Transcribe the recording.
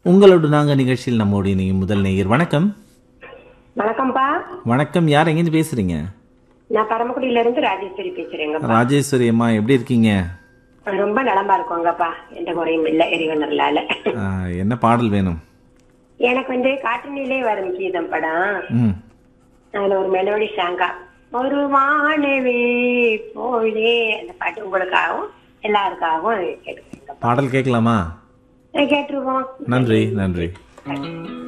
உங்களோடு நாங்க நிகழ்ச்சியில் நம்மோடு இணையும் முதல் நேயர் வணக்கம் வணக்கம்ப்பா வணக்கம் யார் எங்கேருந்து பேசுறீங்க நான் பரமக்குடியில இருந்து ராஜேஸ்வரி பேசுறேங்கப்பா ராஜேஸ்வரி அம்மா எப்படி இருக்கீங்க ரொம்ப நலமா இருக்கோங்கப்பா எந்த குறையும் இல்ல இறைவனர்லால ஆ, என்ன பாடல் வேணும் எனக்கு வந்து காற்றினிலே வரும் கீதம் படம் ம் அதுல ஒரு மெலோடி சாங்கா ஒரு வானவே போலே அந்த பாட்டு உங்களுக்காகவும் எல்லாருக்காகவும் கேட்டுக்கிறேங்க பாடல் கேட்கலாமா கேட்டுருவோம் நன்றி நன்றி